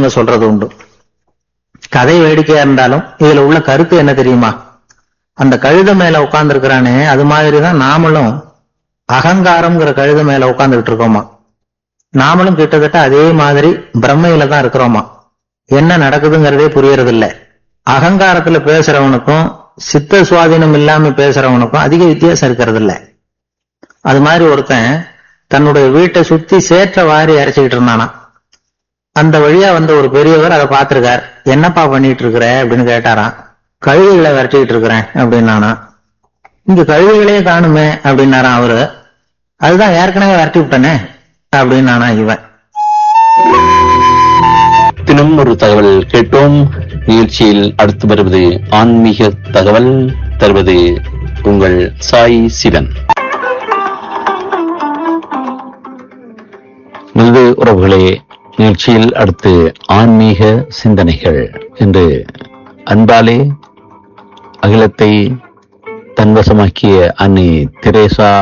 இங்க சொல்றது உண்டு கதை வேடிக்கையா இருந்தாலும் இதுல உள்ள கருத்து என்ன தெரியுமா அந்த கழுத மேல உட்கார்ந்து இருக்கிறானே அது மாதிரிதான் நாமளும் அகங்காரம்ங்கிற கழுத மேல உட்கார்ந்துகிட்டு இருக்கோமா நாமளும் கிட்டத்தட்ட அதே மாதிரி பிரம்மையில தான் இருக்கிறோமா என்ன நடக்குதுங்கிறதே புரியறது இல்ல அகங்காரத்துல பேசுறவனுக்கும் சித்த சுவாதீனம் இல்லாம பேசுறவனுக்கும் அதிக வித்தியாசம் இருக்கிறது இல்ல அது மாதிரி ஒருத்தன் தன்னுடைய வீட்டை சுத்தி சேற்ற வாரி அரைச்சிக்கிட்டு இருந்தானா அந்த வழியா வந்த ஒரு பெரியவர் அதை பார்த்திருக்கார் என்னப்பா பண்ணிட்டு இருக்கிற அப்படின்னு கேட்டாராம் கழுகுகளை விரட்டிக்கிட்டு இருக்கிறேன் அப்படின்னானா இங்க கழுகுகளே காணுமே அப்படின்னாராம் அவரு அதுதான் ஏற்கனவே விரட்டி விட்டனே அப்படின்னானா இவன் தினம் ஒரு தகவல் கேட்டோம் நிகழ்ச்சியில் அடுத்து வருவது ஆன்மீக தகவல் தருவது உங்கள் சாய் சிவன் நல்லது உறவுகளே நிகழ்ச்சியில் அடுத்து ஆன்மீக சிந்தனைகள் என்று அன்பாலே அகிலத்தை தன்வசமாக்கிய அன்னை தெரேசா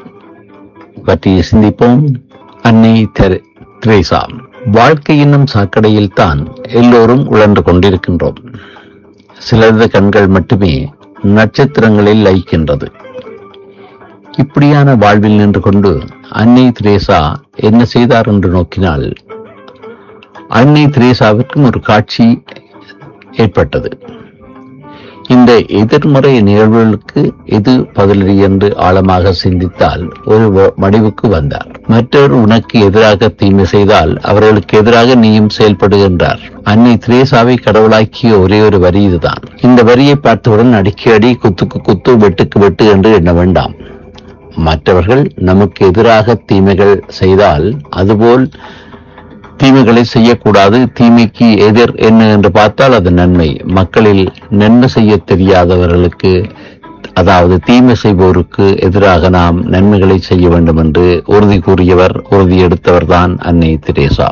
பற்றி சிந்திப்போம் அன்னை தெர- தெரேசா வாழ்க்கை என்னும் சாக்கடையில் தான் எல்லோரும் உழன்று கொண்டிருக்கின்றோம் சிலரது கண்கள் மட்டுமே நட்சத்திரங்களில் லயிக்கின்றது இப்படியான வாழ்வில் நின்று கொண்டு அன்னை திரேசா என்ன செய்தார் என்று நோக்கினால் அன்னை திரேசாவிற்கும் ஒரு காட்சி ஏற்பட்டது இந்த எதிர்மறை நிகழ்வுகளுக்கு எது பதிலடி என்று ஆழமாக சிந்தித்தால் ஒரு வ- முடிவுக்கு வந்தார் மற்றவர் உனக்கு எதிராக தீமை செய்தால் அவர்களுக்கு எதிராக நீயும் செயல்படுகின்றார் அன்னை திரேசாவை கடவுளாக்கிய ஒரே ஒரு வரி இதுதான் இந்த வரியை பார்த்தவுடன் அடிக்கு அடி குத்துக்கு குத்து வெட்டுக்கு வெட்டு என்று எண்ண வேண்டாம் மற்றவர்கள் நமக்கு எதிராக தீமைகள் செய்தால் அதுபோல் தீமைகளை செய்யக்கூடாது தீமைக்கு எதிர் என்ன என்று பார்த்தால் அது நன்மை மக்களில் நன்மை செய்ய தெரியாதவர்களுக்கு அதாவது தீமை செய்வோருக்கு எதிராக நாம் நன்மைகளை செய்ய வேண்டும் என்று உறுதி கூறியவர் உறுதி எடுத்தவர் தான் அன்னை தெரேசா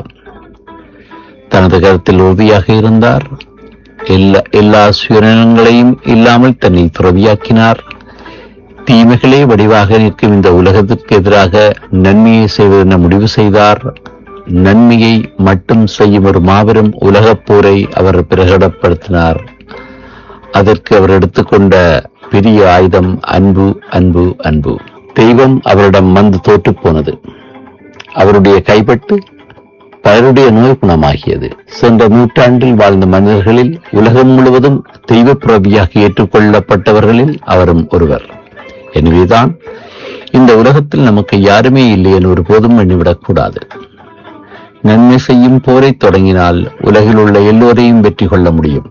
தனது கருத்தில் உறுதியாக இருந்தார் எல்லா எல்லா சுயநலங்களையும் இல்லாமல் தன்னை துறவியாக்கினார் தீமைகளே வடிவாக நிற்கும் இந்த உலகத்திற்கு எதிராக நன்மையை செய்வதென முடிவு செய்தார் நன்மையை மட்டும் செய்யும் ஒரு மாபெரும் உலகப் போரை அவர் பிரகடப்படுத்தினார் அதற்கு அவர் எடுத்துக்கொண்ட பெரிய ஆயுதம் அன்பு அன்பு அன்பு தெய்வம் அவரிடம் வந்து தோற்றுப் போனது அவருடைய கைப்பட்டு பலருடைய நோய் குணமாகியது சென்ற நூற்றாண்டில் வாழ்ந்த மனிதர்களில் உலகம் முழுவதும் தெய்வ பிறவியாக ஏற்றுக்கொள்ளப்பட்டவர்களில் அவரும் ஒருவர் எனவேதான் இந்த உலகத்தில் நமக்கு யாருமே இல்லை என்று ஒருபோதும் எண்ணிவிடக்கூடாது நன்மை செய்யும் போரை தொடங்கினால் உலகில் உள்ள எல்லோரையும் வெற்றி கொள்ள முடியும்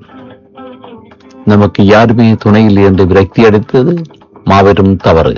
நமக்கு யாருமே துணையில்லை என்று விரக்தி அடித்தது மாபெரும் தவறு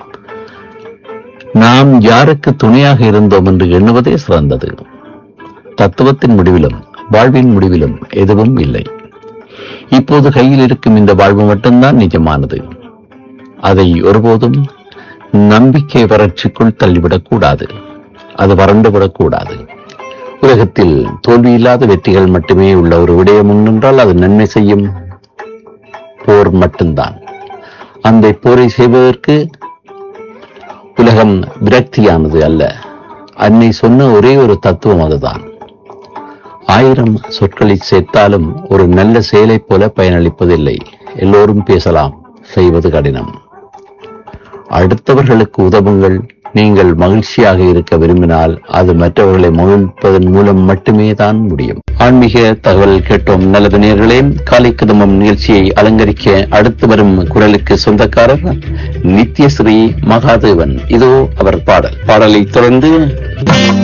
நாம் யாருக்கு துணையாக இருந்தோம் என்று எண்ணுவதே சிறந்தது தத்துவத்தின் முடிவிலும் வாழ்வின் முடிவிலும் எதுவும் இல்லை இப்போது கையில் இருக்கும் இந்த வாழ்வு மட்டும்தான் நிஜமானது அதை ஒருபோதும் நம்பிக்கை வறட்சிக்குள் தள்ளிவிடக் கூடாது அது வறண்டுவிடக்கூடாது உலகத்தில் தோல்வியில்லாத வெற்றிகள் மட்டுமே உள்ள ஒரு விடயம் உண்டென்றால் அது நன்மை செய்யும் போர் மட்டும்தான் அந்த போரை செய்வதற்கு உலகம் விரக்தியானது அல்ல அன்னை சொன்ன ஒரே ஒரு தத்துவம் அதுதான் ஆயிரம் சொற்களை சேர்த்தாலும் ஒரு நல்ல செயலைப் போல பயனளிப்பதில்லை எல்லோரும் பேசலாம் செய்வது கடினம் அடுத்தவர்களுக்கு உதவுங்கள் நீங்கள் மகிழ்ச்சியாக இருக்க விரும்பினால் அது மற்றவர்களை மகிழ்ப்பதன் மூலம் மட்டுமே தான் முடியும் ஆன்மீக தகவல் கேட்டோம் நல்லது நேர்களே காலை கதமம் நிகழ்ச்சியை அலங்கரிக்க அடுத்து வரும் குரலுக்கு சொந்தக்காரர் நித்யஸ்ரீ மகாதேவன் இதோ அவர் பாடல் பாடலை தொடர்ந்து